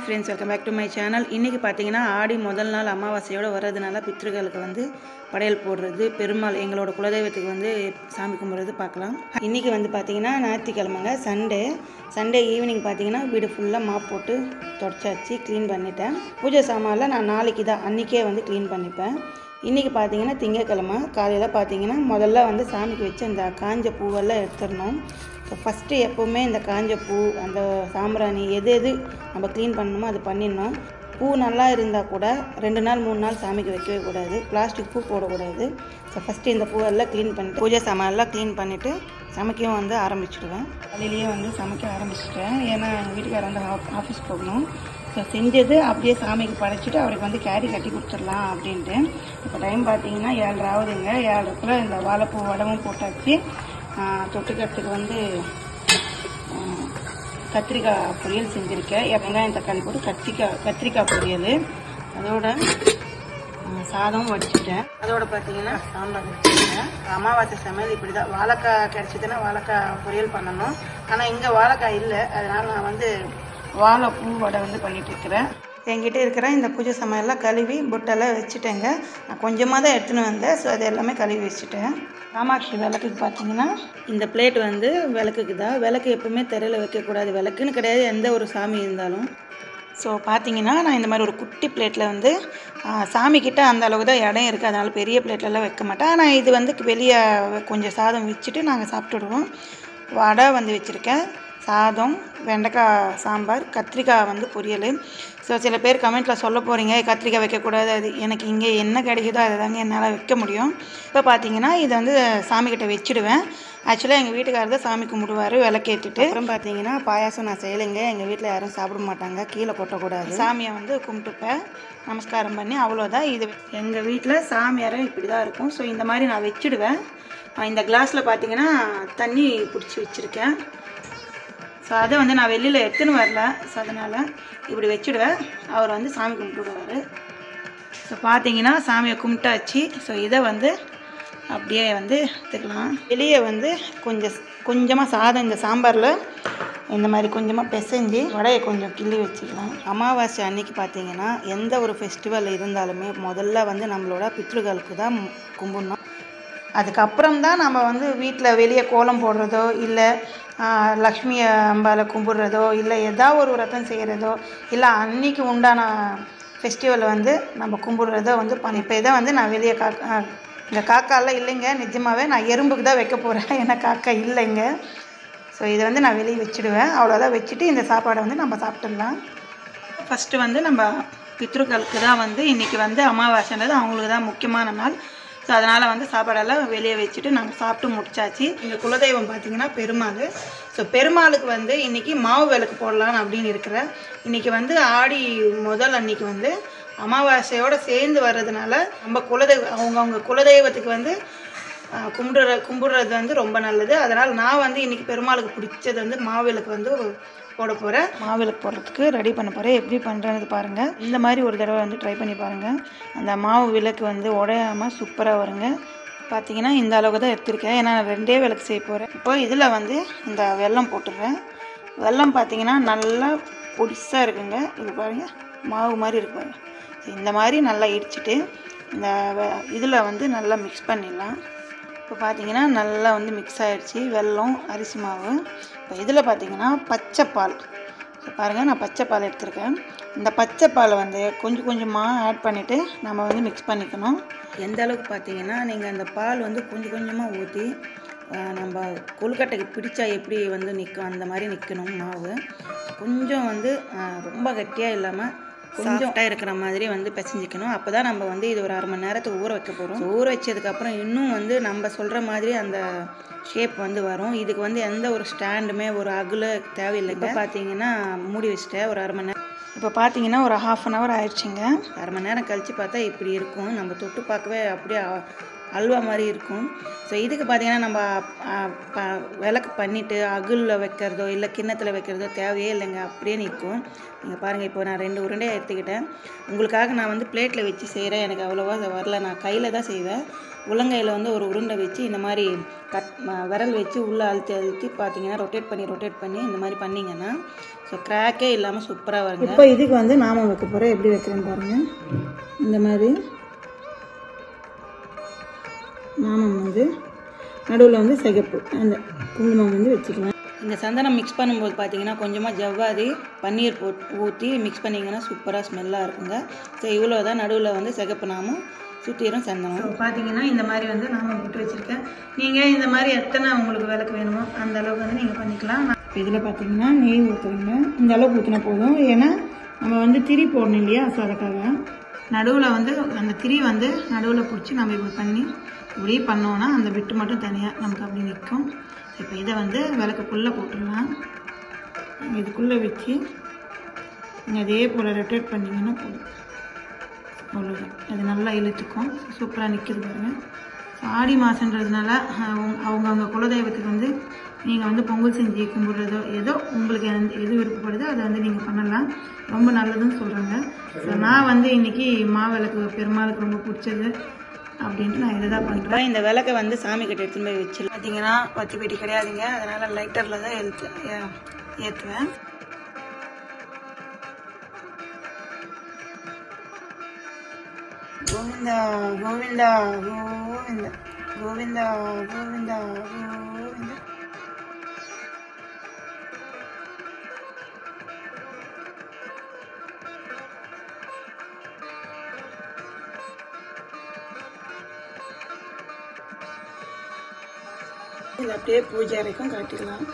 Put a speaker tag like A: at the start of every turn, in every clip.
A: friends welcome back to my channel இன்றைக்கி பார்த்தீங்கன்னா ஆடி முதல் நாள் அமாவாசையோடு வர்றதுனால பித்ருக்களுக்கு வந்து படையல் போடுறது பெருமாள் எங்களோட குலதெய்வத்துக்கு வந்து சாமி கும்பிட்றது பார்க்கலாம் இன்றைக்கி வந்து பார்த்தீங்கன்னா ஞாயிற்றுக்கிழமைங்க சண்டே சண்டே ஈவினிங் பார்த்தீங்கன்னா வீடு ஃபுல்லாக மாப் போட்டு தொடச்சாச்சு க்ளீன் பண்ணிட்டேன் பூஜை சாமான்லாம் நான் நாளைக்கு தான் அன்றைக்கே வந்து க்ளீன் பண்ணிப்பேன் இன்றைக்கி பார்த்தீங்கன்னா திங்கக்கிழமை காலையில் பார்த்தீங்கன்னா முதல்ல வந்து சாமிக்கு வச்சு அந்த காஞ்ச பூவெல்லாம் எடுத்துடணும் ஸோ ஃபஸ்ட்டு எப்போவுமே இந்த காஞ்ச பூ அந்த சாம்பிராணி எது எது நம்ம க்ளீன் பண்ணணுமோ அது பண்ணிடணும் பூ நல்லா இருந்தால் கூட ரெண்டு நாள் மூணு நாள் சாமிக்கு வைக்கவே கூடாது பிளாஸ்டிக் பூ போடக்கூடாது ஸோ ஃபஸ்ட்டு இந்த பூவெல்லாம் க்ளீன் பண்ணிட்டு பூஜை சாமான்லாம் க்ளீன் பண்ணிவிட்டு சமைக்கவும் வந்து ஆரம்பிச்சிடுவேன் காலையிலேயே வந்து சமைக்க ஆரம்பிச்சிட்டேன் ஏன்னா எங்கள் வீட்டுக்காரர் வந்து ஆஃபீஸ் போகணும் ஸோ செஞ்சது அப்படியே சாமிக்கு படைச்சிட்டு அவருக்கு வந்து கேரி கட்டி கொடுத்துடலாம் அப்படின்ட்டு இப்போ டைம் பார்த்தீங்கன்னா ஏழரை ஆகுதுங்க ஏழரைக்குள்ள இந்த வாழைப்பூ வடமும் போட்டாச்சு ஆஹ் தொட்டுக்கிறதுக்கு வந்து ஆஹ் கத்திரிக்காய் பொரியல் செஞ்சுருக்கேன் வெங்காயம் தக்காளி போட்டு கத்திரிக்காய் கத்திரிக்காய் பொரியல் அதோட ஆஹ் சாதம் வடிச்சிட்டேன் அதோட பார்த்தீங்கன்னா சாம்பார் வச்சுருக்கேன் அமாவாசை சமையல் இப்படி தான் வாழைக்காய் கிடச்சிதுன்னா வாழைக்காய் பொரியல் பண்ணணும் ஆனால் இங்கே வாழைக்காய் இல்லை அதனால் நான் வந்து வாழைப்பூ வடை வந்து பண்ணிட்டு இருக்கிறேன் என்கிட்ட இருக்கிற இந்த பூஜை சமையல்லாம் கழுவி புட்டெல்லாம் வச்சுட்டேங்க நான் கொஞ்சமாக தான் எடுத்துன்னு வந்தேன் ஸோ அது எல்லாமே கழுவி வச்சுட்டேன் காமாட்சி விளக்குக்கு பார்த்தீங்கன்னா இந்த பிளேட் வந்து விளக்குக்கு தான் விளக்கு எப்பவுமே தெருவில் வைக்கக்கூடாது விளக்குன்னு கிடையாது எந்த ஒரு சாமி இருந்தாலும் ஸோ பார்த்தீங்கன்னா நான் இந்த மாதிரி ஒரு குட்டி பிளேட்டில் வந்து ஆ, சாமிக்கிட்ட அந்த அளவுக்கு தான் இடம் இருக்குது அதனால் பெரிய பிளேட்லலாம் வைக்க மாட்டேன் ஆனால் இது வந்து வெளியே கொஞ்சம் சாதம் வச்சுட்டு நாங்கள் சாப்பிட்டுடுவோம் வடை வந்து வச்சுருக்கேன் சாதம் வெண்டைக்காய் சாம்பார் கத்திரிக்காய் வந்து பொரியல் ஸோ சில பேர் கமெண்ட்டில் சொல்ல போகிறீங்க கத்திரிக்காய் வைக்கக்கூடாது அது எனக்கு இங்கே என்ன கிடைக்குதோ அதை தாங்க என்னால் வைக்க முடியும் இப்போ பார்த்தீங்கன்னா இதை வந்து சாமிக்கிட்ட வச்சுடுவேன் ஆக்சுவலாக எங்கள் வீட்டுக்காரர் தான் சாமி கும்பிடுவார் விளக்கேற்றிட்டு அப்புறம் பார்த்தீங்கன்னா பாயாசம் நான் செய்யலைங்க எங்கள் வீட்டில் யாரும் சாப்பிட மாட்டாங்க கீழே கொட்டக்கூடாது சாமியை வந்து கும்பிட்டுப்பேன் நமஸ்காரம் பண்ணி அவ்வளோதான் இது எங்கள் வீட்டில் சாமியாரை இப்படி தான் இருக்கும் ஸோ இந்த மாதிரி நான் வச்சுடுவேன் ஆஹ் இந்த கிளாஸில் பார்த்தீங்கன்னா தண்ணி பிடிச்சி வச்சுருக்கேன் ஸோ அதை வந்து நான் வெளியில் எடுத்துன்னு வரல ஸோ அதனால் இப்படி வச்சுடுவேன் அவர் வந்து சாமி கும்பிட்டுடுவார் ஸோ பார்த்தீங்கன்னா சாமியை கும்பிட்டாச்சு ஸோ இதை வந்து அப்படியே வந்து எடுத்துக்கலாம் வெளியே வந்து கொஞ்சம் கொஞ்சமாக சாதம் இந்த சாம்பாரில் இந்த மாதிரி கொஞ்சமாக பிசைஞ்சு வடையை கொஞ்சம் கிள்ளி வச்சுக்கலாம் அமாவாசை அன்னைக்கு பார்த்தீங்கன்னா எந்த ஒரு ஃபெஸ்டிவல் இருந்தாலுமே முதல்ல வந்து நம்மளோட பித்ருக்களுக்கு தான் கும்பிடணும் அதுக்கப்புறம் தான் நம்ம வந்து வீட்டில் வெளியே கோலம் போடுறதோ இல்லை லக்ஷ்மி அம்பாவை கும்பிடுறதோ இல்லை ஏதாவது ஒரு விரதம் செய்கிறதோ இல்லை அன்னைக்கு உண்டான ஃபெஸ்டிவல் வந்து நம்ம கும்பிடுறதோ வந்து பண்ணி இப்போ இதை வந்து நான் வெளியே காக்கா இங்கே காக்காலாம் இல்லைங்க நிஜமாகவே நான் எறும்புக்கு தான் வைக்க போகிறேன் ஏன்னா காக்கா இல்லைங்க ஸோ இதை வந்து நான் வெளியே வச்சுடுவேன் அவ்வளோதான் வச்சுட்டு இந்த சாப்பாடை வந்து நம்ம சாப்பிட்டுடலாம் ஃபஸ்ட்டு வந்து நம்ம பித்ருக்களுக்கு தான் வந்து இன்றைக்கி வந்து அமாவாசைன்றது அவங்களுக்கு தான் முக்கியமான நாள் ஸோ அதனால் வந்து சாப்பாடெல்லாம் வெளியே வச்சுட்டு நாங்கள் சாப்பிட்டு முடிச்சாச்சு எங்கள் குலதெய்வம் பார்த்தீங்கன்னா பெருமாள் ஸோ பெருமாளுக்கு வந்து இன்றைக்கி மாவு விளக்கு போடலான்னு அப்படின்னு இருக்கிறேன் இன்றைக்கி வந்து ஆடி முதல் அன்னைக்கு வந்து அமாவாசையோடு சேர்ந்து வர்றதுனால நம்ம குலதெய்வ அவங்கவுங்க குலதெய்வத்துக்கு வந்து ஆஹ், கும்பிடுற கும்பிடுறது வந்து ரொம்ப நல்லது அதனால் நான் வந்து இன்றைக்கி பெருமாளுக்கு பிடிச்சது வந்து மாவிளக்கு வந்து போட போகிறேன் மாவிளக்கு போடுறதுக்கு ரெடி பண்ண போகிறேன் எப்படி பண்ணுறது பாருங்கள் இந்த மாதிரி ஒரு தடவை வந்து ட்ரை பண்ணி பாருங்கள் அந்த மாவு விளக்கு வந்து உடையாமல் சூப்பராக வருங்க பார்த்தீங்கன்னா இந்த அளவுக்கு தான் எடுத்திருக்கேன் ஏன்னா நான் ரெண்டே விளக்கு செய்ய போகிறேன் இப்போ இதில் வந்து இந்த வெல்லம் போட்டுடுறேன் வெல்லம் பார்த்தீங்கன்னா நல்லா பொடிசாக இருக்குங்க இது பாருங்கள் மாவு மாதிரி இருக்கு பாருங்க இந்த மாதிரி நல்லா இடிச்சிட்டு இந்த இதில் வந்து நல்லா மிக்ஸ் பண்ணிடலாம் இப்போ பார்த்தீங்கன்னா நல்லா வந்து மிக்ஸ் ஆகிடுச்சு வெல்லம் அரிசி மாவு இப்போ இதில் பார்த்தீங்கன்னா பச்சை பால் இப்போ பாருங்கள் நான் பச்சை பால் எடுத்திருக்கேன் இந்த பச்சை பாலை வந்து கொஞ்சம் கொஞ்சமாக ஆட் பண்ணிவிட்டு நம்ம வந்து மிக்ஸ் பண்ணிக்கணும் எந்த அளவுக்கு பார்த்தீங்கன்னா நீங்கள் அந்த பால் வந்து கொஞ்சம் கொஞ்சமாக ஊற்றி நம்ம கொழுக்கட்டைக்கு பிடிச்சா எப்படி வந்து நிற்கும் அந்த மாதிரி நிற்கணும் மாவு கொஞ்சம் வந்து ஆஹ், ரொம்ப கட்டியாக இல்லாமல் கொஞ்சம் இருக்கிற மாதிரி வந்து பிசைஞ்சிக்கணும் அப்போ தான் நம்ம வந்து இது ஒரு அரை மணி நேரத்துக்கு ஊற வைக்க போகிறோம் ஊற வச்சதுக்கப்புறம் இன்னும் வந்து நம்ம சொல்கிற மாதிரி அந்த ஷேப் வந்து வரும் இதுக்கு வந்து எந்த ஒரு ஸ்டாண்டுமே ஒரு அகுல தேவையில்லை இப்போ பார்த்தீங்கன்னா மூடி வச்சுட்டேன் ஒரு அரை மணி நேரம் இப்போ பார்த்தீங்கன்னா ஒரு ஹாஃப் அன் ஹவர் ஆயிடுச்சுங்க அரை மணி நேரம் கழித்து பார்த்தா இப்படி இருக்கும் நம்ம தொட்டு பார்க்கவே அப்படியே அல்வா மாதிரி இருக்கும் ஸோ இதுக்கு பார்த்தீங்கன்னா நம்ம ஆ, ப- விளக்கு பண்ணிவிட்டு அகுலில் வைக்கிறதோ இல்லை கிண்ணத்தில் வைக்கிறதோ தேவையே இல்லைங்க அப்படியே நிற்கும் நீங்கள் பாருங்கள் இப்போ நான் ரெண்டு உருண்டையை எடுத்துக்கிட்டேன் உங்களுக்காக நான் வந்து பிளேட்டில் வச்சு செய்கிறேன் எனக்கு அவ்வளோவா அது வரல நான் கையில் தான் செய்வேன் உள்ளங்கையில் வந்து ஒரு உருண்டை வச்சு இந்த மாதிரி கட் ம- விரல் வச்சு உள்ளே அழுத்தி அழுத்தி பார்த்தீங்கன்னா ரொட்டேட் பண்ணி ரொட்டேட் பண்ணி இந்த மாதிரி பண்ணிங்கன்னா ஸோ கிராக்கே இல்லாமல் சூப்பராக வருங்க இப்போ இதுக்கு வந்து நாம வைக்க போகிறேன் எப்படி வைக்கிறேன்னு பாருங்கள் இந்த மாதிரி நாமம் வந்து நடுவில் வந்து சிகப்பு அந்த குங்குமம் வந்து வச்சுக்கலாம் இந்த சந்தனம் மிக்ஸ் பண்ணும்போது பார்த்தீங்கன்னா கொஞ்சமாக ஜவ்வாதி பன்னீர் போட்டு ஊற்றி மிக்ஸ் பண்ணிங்கன்னா சூப்பராக ஸ்மெல்லாக இருக்குங்க ஸோ இவ்வளோ தான் நடுவில் வந்து சிகப்பு நாமும் சுற்றிடும் சந்தனம் பார்த்தீங்கன்னா இந்த மாதிரி வந்து நாமம் போட்டு வச்சுருக்கேன் நீங்கள் இந்த மாதிரி எத்தனை உங்களுக்கு விளக்கு வேணுமோ அந்த அளவுக்கு வந்து நீங்கள் பண்ணிக்கலாம் இதில் பார்த்தீங்கன்னா நெய் ஊற்றுவீங்க இந்த அளவுக்கு ஊற்றினா போதும் ஏன்னா நம்ம வந்து திரி போடணும் இல்லையா ஸோ அதுக்காக நடுவில் வந்து அந்த திரி வந்து நடுவில் பிடிச்சி நம்ம இப்படி பண்ணி இப்படி பண்ணோன்னா அந்த விட்டு மட்டும் தனியாக நமக்கு அப்படி நிற்கும் இப்போ இதை வந்து விளக்குக்குள்ளே போட்டுடலாம் இதுக்குள்ளே வச்சு நீங்கள் அதே போல் ரொட்டேட் பண்ணிங்கன்னா போதும் அவ்வளோதான் அது நல்லா இழுத்துக்கும் சூப்பராக நிற்கிது பாருங்கள் ஸோ ஆடி மாதன்றதுனால அவங்க அவங்கவுங்க குலதெய்வத்துக்கு வந்து நீங்கள் வந்து பொங்கல் செஞ்சு கும்பிட்றதோ ஏதோ உங்களுக்கு எந்த- எது விருப்பப்படுதோ அதை வந்து நீங்கள் பண்ணலாம் ரொம்ப நல்லதுன்னு சொல்கிறாங்க ஸோ நான் வந்து இன்னைக்கு மாவிளக்கு பெருமாளுக்கு ரொம்ப பிடிச்சது அப்படின்ட்டு நான் இதை தான் பண்ணுறேன் இந்த விளக்கை வந்து சாமி கிட்ட எடுத்துன்னு போய் வச்சு பார்த்தீங்கன்னா பத்தி பெட்டி கிடையாதுங்க அதனால் லைட்டரில் தான் எழுத்து ஏற்றுவேன் கோவிந்தா கோவிந்தா கோவிந்தா கோவிந்தா கோவிந்தா கோவிந்தா இது அப்படியே பூஜை அறைக்கும் காட்டிடலாம்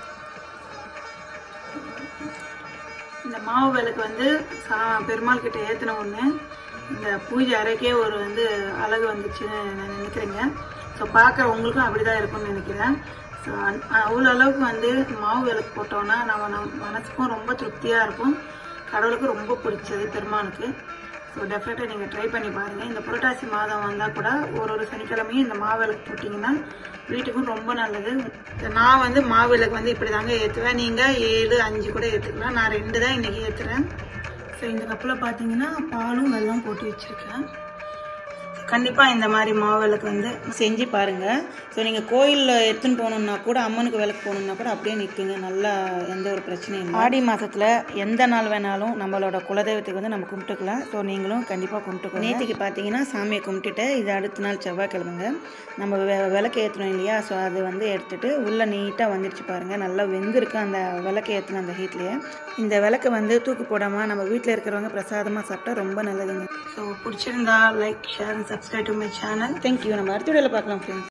A: இந்த மாவு விளக்கு வந்து சா- பெருமாள் கிட்ட ஏற்றின ஒன்று இந்த பூஜை அறைக்கே ஒரு வந்து அழகு வந்துச்சுன்னு நான் நினைக்கிறேங்க ஸோ பார்க்குற உங்களுக்கும் அப்படி தான் இருக்கும்னு நினைக்கிறேன் ஸோ அவ்வளோ அளவுக்கு வந்து மாவு விளக்கு போட்டோன்னா நம்ம நம்ம மனசுக்கும் ரொம்ப திருப்தியாக இருக்கும் கடவுளுக்கு ரொம்ப பிடிச்சது பெருமாளுக்கு ஸோ டெஃபினட்டாக நீங்கள் ட்ரை பண்ணி பாருங்கள் இந்த புரட்டாசி மாதம் வந்தால் கூட ஒரு ஒரு சனிக்கிழமையும் இந்த மாவிளக்கு போட்டிங்கன்னா வீட்டுக்கும் ரொம்ப நல்லது நான் வந்து மாவிளக்கு வந்து இப்படி தாங்க ஏற்றுவேன் நீங்கள் ஏழு அஞ்சு கூட ஏற்றுக்கலாம் நான் ரெண்டு தான் இன்றைக்கி ஏற்றுறேன் ஸோ இந்த கப்பில் பார்த்தீங்கன்னா பாலும் வெல்லம் போட்டு வச்சுருக்கேன் கண்டிப்பாக இந்த மாதிரி மாவிளக்கு வந்து செஞ்சு பாருங்கள் ஸோ நீங்கள் கோயிலில் எடுத்துன்னு போகணுன்னா கூட அம்மனுக்கு விளக்கு போகணுன்னா கூட அப்படியே நிற்குங்க நல்லா எந்த ஒரு பிரச்சனையும் இல்லை ஆடி மாதத்தில் எந்த நாள் வேணாலும் நம்மளோட குலதெய்வத்துக்கு வந்து நம்ம கும்பிட்டுக்கலாம் ஸோ நீங்களும் கண்டிப்பாக கும்பிட்டுக்கோங்க நேற்றுக்கு பார்த்தீங்கன்னா சாமியை கும்பிட்டுட்டு இது அடுத்த நாள் செவ்வாய்க்கிழமைங்க நம்ம வெ- விளக்கு ஏற்றணும் இல்லையா ஸோ அது வந்து எடுத்துட்டு உள்ளே நீட்டாக வந்துருச்சு பாருங்கள் நல்லா வெந்திருக்கு அந்த விளக்கு ஏற்றின அந்த ஹீட்லேயே இந்த விளக்கு வந்து தூக்கு போடாமல் நம்ம வீட்டில் இருக்கிறவங்க பிரசாதமாக சாப்பிட்டா ரொம்ப நல்லதுங்க ஸோ பிடிச்சிருந்தா like share subscribe to my channel thank you நம்ம அடுத்த வீடியோவில் பார்க்கலாம் ஃப்ரெண்ட்ஸ்